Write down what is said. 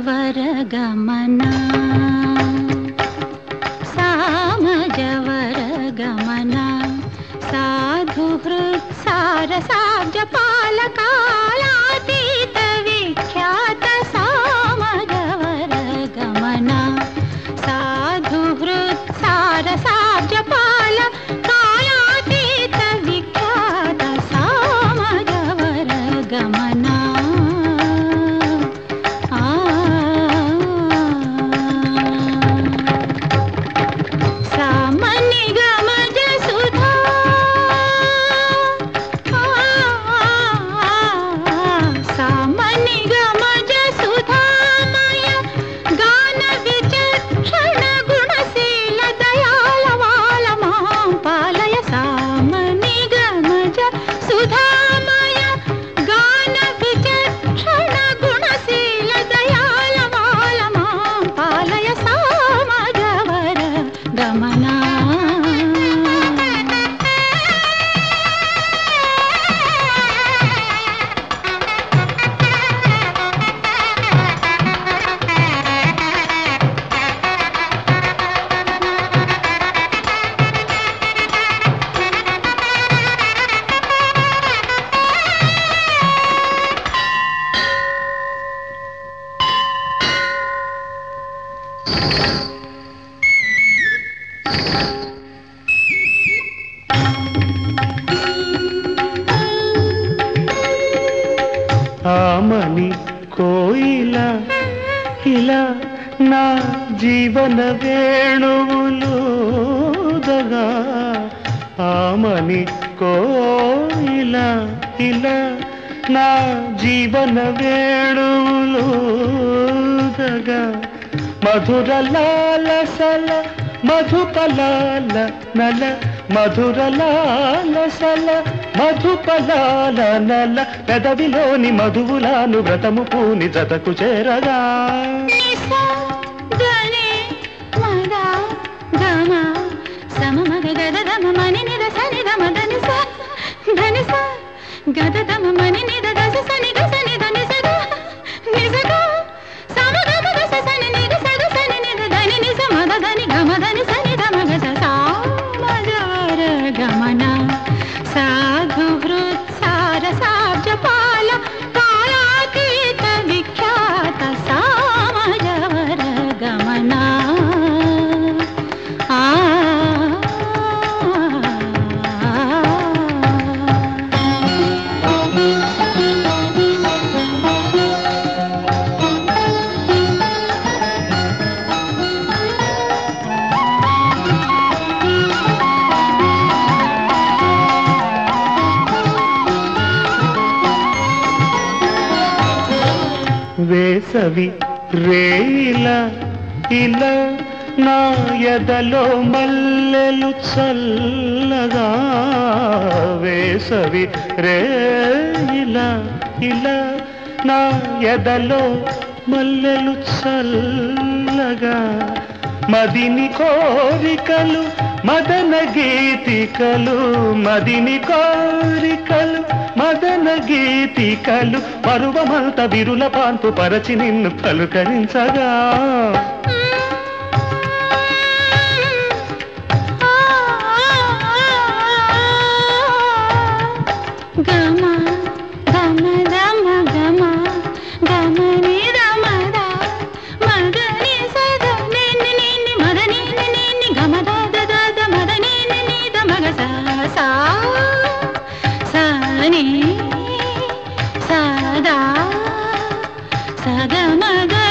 సామజవర గమన సామజవర గమన సాధు హృత్సార సాబ్జ పాలకాలాతీత విఖ్యాత సామజవర గమన సాధు హృత్సార సాబ్జ పాల కాలాతీత విఖ్యాత సామజవర గమన ఆ సామని గమజ సుధా సామని గమజ సుధామయ గాన విచక్షణ గుణశీల దయాల వాల మాం పాలయ సామని గమజ సుధామయ గాన విచక్షణ గుణశీల దయాల వాల మాం పాలయ సామజవర గమనా ఆమని కోయిల ఇలా నా జీవన వేణువులుదగా ఆమని కోయిల ఇలా నా జీవన వేణువులుదగా మధుర లాలసల మధుపలాల నల మధుర లాలసల మధుపలాల నల పెదవిలోని మధువులాను వ్రతము పూని జతకు చేరగా నిసా గనే మదా గమ సమ మగ గద దమ మని నిద సని దమ దని స ధని స గద దమ మని నిద దస సని గ సని దని స గ ని స గ సమ గమ దస సని ని గ స గ సని ని ద దని ని స మద దని గమ దని సని దమ గ స సా మజవర గమన సాధు హృత్సార సాబ్జ పాల కాలాతీత విఖ్యాత సామజవర గమన ఆ వేసవి రేల ఇలా నా ఎదలో మల్లెలు చల్లగా వేసవి రేల ఇలా నా ఎదలో మల్లెలు చల్లగా మదిని కోరికలు మదన గీతికలు మదిని కోరికలు మదన గీతికలు పరువమంత విరుల పాన్పు పరచి నిన్ను పలుకరించగా గమ గమ గమ గమ గమ ని రమ ద మద ని సద ని ని ని ని మద ని ని ని ని గమ ద ద ద ద మద ని ని ని ద మగ స సా స ని స ద స గ మ గ